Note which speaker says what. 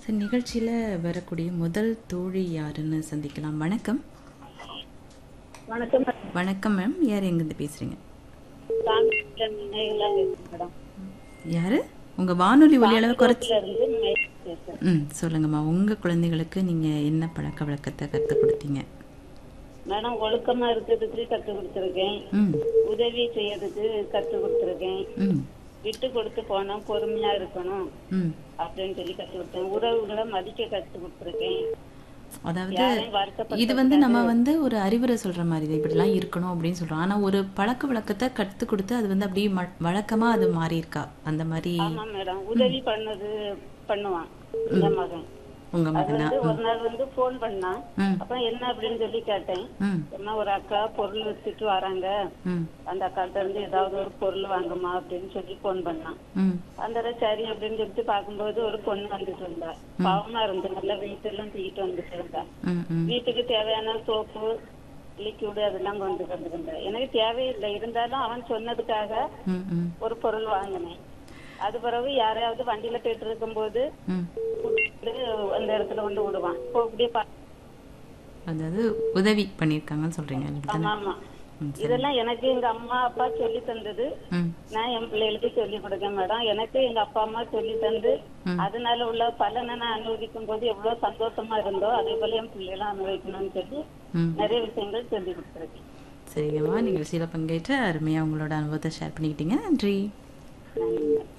Speaker 1: Sir நிகழ்ச்சியில் வரக்கூடிய முதல் தோழி யாருன்னு சந்திக்கலாம் வணக்கம்
Speaker 2: வணக்கம்
Speaker 1: வணக்கம் மேம் யார் எங்கேருந்து பேசுகிறீங்க
Speaker 2: மேடம்
Speaker 1: யார் உங்கள் வானொலி ஒலி அளவு குறைச்சி
Speaker 2: இருந்து மகேஷ் பேசுறேன்
Speaker 1: ம் சொல்லுங்கம்மா உங்கள் குழந்தைகளுக்கு நீங்கள் என்ன பழக்க வழக்கத்தை கற்றுக் கொடுத்தீங்க
Speaker 2: மேடம் ஒழுக்கமா இருக்கிறதுக்கு கத்து கொடுத்துருக்கேன்
Speaker 1: ம்
Speaker 2: உதவி செய்யறதுக்கு கத்து கொடுத்துருக்கேன்
Speaker 1: ம்
Speaker 2: விட்டு கொடுத்து போனோம் பொறுமையா இருக்கணும்
Speaker 1: ம்
Speaker 2: அப்படின்னு சொல்லி கத்து கொடுத்தேன் உறவுகளை மதிக்க கத்து கொடுத்துருக்கேன்
Speaker 1: அதாவது
Speaker 2: யாரையும் வருத்தப்படுத்த
Speaker 1: இது வந்து நம்ம வந்து ஒரு அறிவுரை சொல்ற மாதிரி தான் இப்படிலாம் இருக்கணும் அப்படின்னு சொல்றோம் ஆனா ஒரு பழக்க வழக்கத்தை கத்து கொடுத்து அது வந்து அப்படியே ம- வழக்கமா அது மாறி இருக்கா அந்த மாதிரி
Speaker 2: ஆமா மேடம் உதவி பண்ணது பண்ணுவான் இந்த மகன்
Speaker 1: உங்க
Speaker 2: அது
Speaker 1: மகனா
Speaker 2: வந்து ஒரு நாள் வந்து போன் பண்ணான்
Speaker 1: ம்
Speaker 2: அப்ப என்ன அப்படின்னு சொல்லி கேட்டேன்
Speaker 1: ம்
Speaker 2: என்ன ஒரு அக்கா பொருள் வித்துட்டு வராங்க
Speaker 1: ம்
Speaker 2: அந்த அக்காட்ட இருந்து ஏதாவது ஒரு பொருள் வாங்குமா அப்படின்னு சொல்லி போன் பண்ணான்
Speaker 1: ம்
Speaker 2: அந்த சரி அப்படின்னு சொல்லிட்டு பார்க்கும்போது ஒரு பொண்ணு வந்துட்டு இருந்தா பாவமா இருந்து நல்லா வெயிட் எல்லாம் தூக்கிட்டு வந்துட்டு இருந்தா
Speaker 1: ம் ம்
Speaker 2: வீட்டுக்கு தேவையான சோப்பு லிக்யூடு அதெல்லாம் கொண்டு வந்துருந்தா எனக்கு தேவையில்லை இருந்தாலும் அவன் சொன்னதுக்காக
Speaker 1: ம் ம்
Speaker 2: ஒரு பொருள் வாங்கினேன் அது பிறகு யாரையாவது வண்டியில போயிட்டு இருக்கும்போது
Speaker 1: ம்
Speaker 2: கூட்டிட்டு அந்த இடத்துல கொண்டு விடுவான் இப்போ அப்படியே பா-
Speaker 1: அதாவது உதவி பண்ணியிருக்காங்கன்னு சொல்றீங்க அப்படித்தானே?
Speaker 2: ஆமா
Speaker 1: ம் சரி
Speaker 2: இதெல்லாம் எனக்கு எங்க அம்மா அப்பா சொல்லி தந்தது
Speaker 1: ம்
Speaker 2: நான் என் பிள்ளைகளுக்கு சொல்லி கொடுக்கேன் மேடம் எனக்கு எங்க அப்பா அம்மா சொல்லி தந்து
Speaker 1: ம்.
Speaker 2: அதனால உள்ள பலனை நான் அனுபவிக்கும் போது எவ்வளவு சந்தோஷமா இருந்தோ அதே போல என் பிள்ளைகளும் அனுபவிக்கணும்னு சொல்லி
Speaker 1: ம்
Speaker 2: நிறைய விஷயங்கள் சொல்லி கொடுத்துருக்கேன்
Speaker 1: சரிங்கம்மா நிகழ்ச்சியில் பங்கேற்று அருமையாக உங்களோட அனுபவத்தை ஷேர் பண்ணிக்கிட்டீங்க நன்றி
Speaker 2: நன்றி